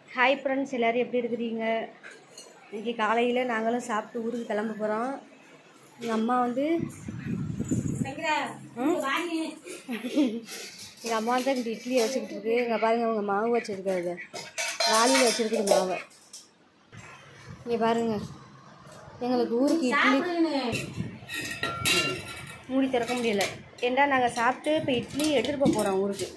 Hi friends எல்லோரும் எப்படி இருக்கிறீங்க இன்றைக்கி காலையில் நாங்களும் சாப்பிட்டு ஊருக்கு கிளம்ப போகிறோம் எங்கள் அம்மா வந்து எங்கள் அம்மா தான் இந்த இட்லியை வச்சுக்கிட்டு இருக்கு இங்கே பாருங்கள் அவங்க மாவு வச்சுருக்காங்க வாளியில் வச்சுருக்குது மாவை இங்கே பாருங்கள் எங்களுக்கு ஊருக்கு இட்லி மூடி திறக்க முடியல ஏண்டா நாங்கள் சாப்பிட்டு இப்போ இட்லி எடுத்துகிட்டு போக போகிறோம் ஊருக்கு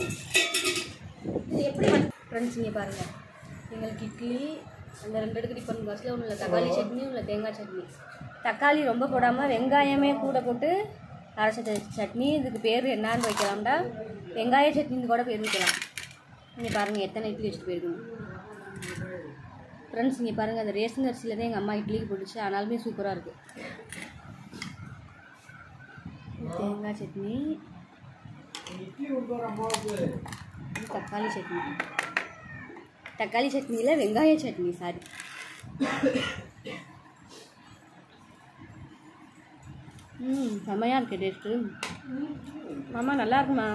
எப்படி ஃப்ரெண்ட்ஸ் இங்கே பாருங்கள் எங்களுக்கு இட்லி அந்த ரெண்டு எடுக்கு டிஃபன் பாக்ஸில் ஒன்று இல்லை தக்காளி சட்னி இல்லை தேங்காய் சட்னி தக்காளி ரொம்ப போடாமல் வெங்காயமே கூட போட்டு அரைச்ச ச- சட்னி இதுக்கு பேர் என்னன்னு வைக்கலாம்டா வெங்காய சட்னின்னு கூட பேர் வைக்கலாம் இங்கே பாருங்கள் எத்தனை இட்லி வச்சுட்டு போயிருக்கணும் ஃப்ரெண்ட்ஸ் இங்கே பாருங்கள் அந்த ரேஷன் அரிசியில் தான் எங்கள் அம்மா இட்லிக்கு போட்டுச்சு ஆனாலுமே சூப்பராக இருக்குது தேங்காய் சட்னி தக்காளி சட்னி தக்காளி சட்னியில் வெங்காய சட்னி சாரி ம் செம்மையாக இருக்கு டேஸ்ட்டு மாமா நல்லா இருக்குமா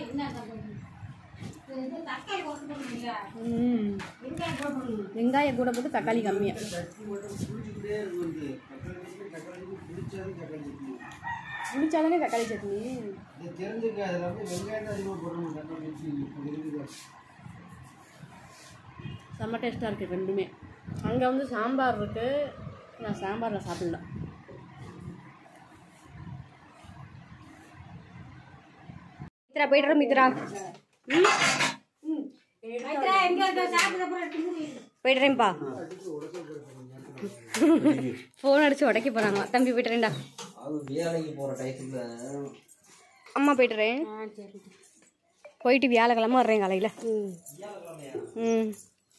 ம் வெங்காயம் கூட போட்டு தக்காளி கம்மியாக புளிச்சாதானே தக்காளி சட்னி செம்ம டேஸ்ட்டாக இருக்குது ரெண்டுமே அங்கே வந்து சாம்பார் இருக்குது நான் சாம்பாரில் சாப்பிடல மித்ரா போய்ட்டு மித்ரா ம் போய்ட்டுறேன்ப்பா ஃபோன் அடிச்சு உடைக்க போகிறாங்க தம்பி போய்ட்டுறேன்டா அது வேலைக்கு போகிற டயத்துல அம்மா போய்ட்டுறேன் போயிட்டு வியாழக்கிழமை வர்றேன் காலையில் ம்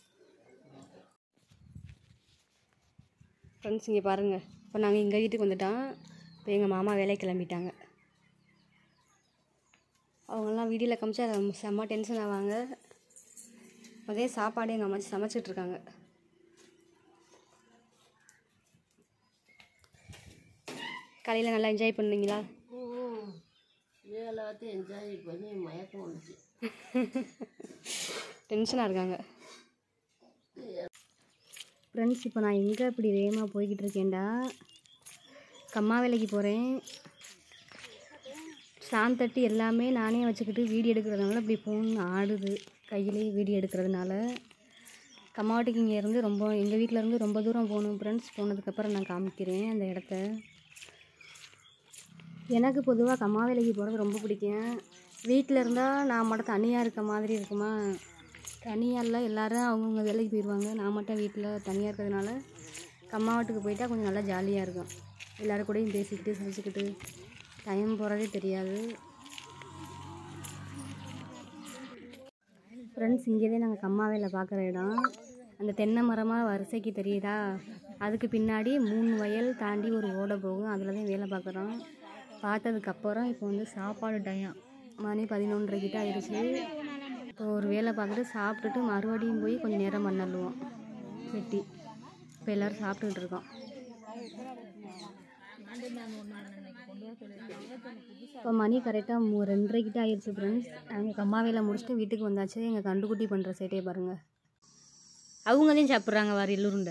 ஃப்ரெண்ட்ஸ் இங்கே பாருங்கள் இப்போ நாங்கள் எங்கள் வீட்டுக்கு வந்துட்டோம் இப்போ எங்கள் மாமா வேலைக்கு கிளம்பிட்டாங்க அவங்கெல்லாம் வீடியோவில் காமிச்சா அது செம்ம டென்ஷன் ஆவாங்க அதே சாப்பாடு எங்கள் அம்மா சமைச்சிட்டு இருக்காங்க காலையில் நல்லா என்ஜாய் பண்ணீங்களா எல்லாத்தையும் என்ஜாய் பண்ணி மயக்கம் வந்துச்சு டென்ஷனாக இருக்காங்க ஃப்ரெண்ட்ஸ் இப்போ நான் எங்கே இப்படி வேகமாக போய்கிட்டு இருக்கேன்டா கம்மா வேலைக்கு போகிறேன் சான் தட்டி எல்லாமே நானே வச்சுக்கிட்டு வீடியோ எடுக்கிறதுனால இப்படி ஃபோன் ஆடுது கையிலேயே வீடியோ எடுக்கிறதுனால கம்மாவட்டிக்கு இங்கே இருந்து ரொம்ப எங்கள் வீட்டில் இருந்து ரொம்ப தூரம் போகணும் ஃப்ரெண்ட்ஸ் போனதுக்கப்புறம் நான் காமிக்கிறேன் அந்த இடத்த எனக்கு பொதுவாக கம்மா வேலைக்கு போகிறது ரொம்ப பிடிக்கும் வீட்டில் இருந்தால் நான் மட்டும் தனியாக இருக்க மாதிரி இருக்குமா தனியாக இல்லை எல்லோரும் அவங்கவுங்க வேலைக்கு போயிடுவாங்க நான் மட்டும் வீட்டில் தனியாக இருக்கிறதுனால கம்மாவட்டுக்கு போயிட்டா கொஞ்சம் நல்லா ஜாலியாக இருக்கும் எல்லோரும் கூடயும் பேசிக்கிட்டு சிரிச்சுக்கிட்டு டைம் போகிறதே தெரியாது ஃப்ரெண்ட்ஸ் இங்கே தான் நாங்கள் கம்மா வேலை பார்க்குற இடம் அந்த தென்னை மரமாக வரிசைக்கு தெரியுதா அதுக்கு பின்னாடி மூணு வயல் தாண்டி ஒரு ஓடை போகும் அதில் தான் வேலை பார்க்குறோம் பார்த்ததுக்கப்புறம் இப்போ வந்து சாப்பாடு டைம் மணி பதினொன்றரை கிட்ட ஆயிடுச்சு இப்போ ஒரு வேலை பார்த்துட்டு சாப்பிட்டுட்டு மறுபடியும் போய் கொஞ்சம் நேரம் மண்ணல்லுவோம் வெட்டி இப்போ எல்லோரும் சாப்பிட்டுக்கிட்டு இருக்கோம் இப்போ மணி கரெக்டாக மூ ரெண்டரை கிட்ட ஆயிடுச்சு ஃப்ரெண்ட்ஸ் நாங்கள் கம்மா வேலை முடிச்சுட்டு வீட்டுக்கு வந்தாச்சு எங்கள் கண்டுக்குட்டி பண்ணுற சேட்டையை பாருங்கள் அவங்களையும் சாப்பிட்றாங்க வாரி எல்லோருண்ட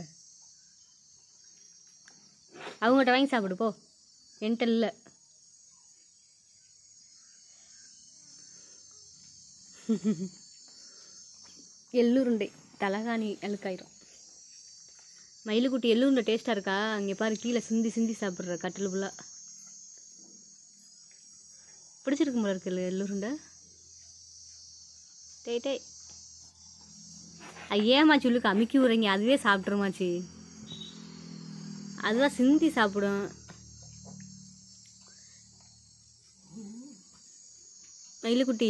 அவங்ககிட்ட வாங்கி சாப்பிடு போ என்கிட்ட இல்லை எள்ளுருண்டை தலகாணி அழுக்காயிரும் மயிலுக்குட்டி எள்ளுருண்டை டேஸ்ட்டாக இருக்கா அங்கே பாரு கீழே சிந்தி சிந்தி சாப்பிட்ற கட்டில் ஃபுல்லாக பிடிச்சிருக்கு போல இருக்கு எள்ளுருண்டை டேய் டேய் ஐயேம்மா சொல்லுக்கு அமுக்கி விடுறீங்க அதுவே சாப்பிட்ருமாச்சு அதுதான் சிந்தி சாப்பிடும் மயிலுக்குட்டி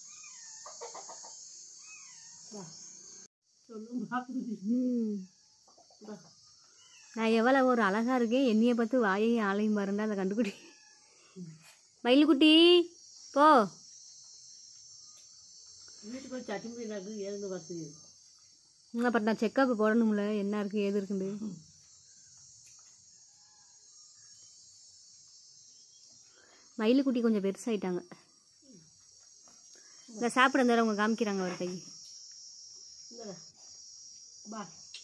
ம். நான் எவ்வளோ ஒரு அழகா இருக்கேன் என்னைய பார்த்து வாயையும் ஆளையும் பாருண்டா அந்த கண்டுக்குட்டி மயிலுக்குட்டி போ வீட்டுக்கு சட்னி நக்கு ஏழுந்து வசதி ம், அப்புறம் நான் செக்கப் போடணும்ல என்ன இருக்குது ஏது இருக்குண்டு மயிலுக்குட்டி கொஞ்சம் பெருசாயிட்டாங்க இந்த சாப்பிட இருந்தாலும் அவங்க காமிக்கிறாங்க ஒரு கை பா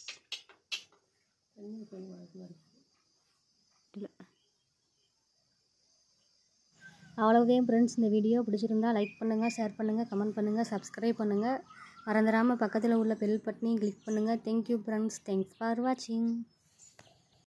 தண்ணி கொஞ்சம் வழக்கமாக இருக்கு இல்லை அவ்வளவுதான் ஃப்ரெண்ட்ஸ் இந்த வீடியோ பிடிச்சிருந்தா லைக் பண்ணுங்கள் ஷேர் பண்ணுங்கள் கமெண்ட் பண்ணுங்கள் சப்ஸ்கிரைப் பண்ணுங்கள் மறந்துடாமல் பக்கத்தில் உள்ள பெல் பட்டனையும் கிளிக் பண்ணுங்கள் தேங்க்யூ ஃப்ரெண்ட்ஸ் தேங்க்ஸ் ஃபார் வாட்சிங்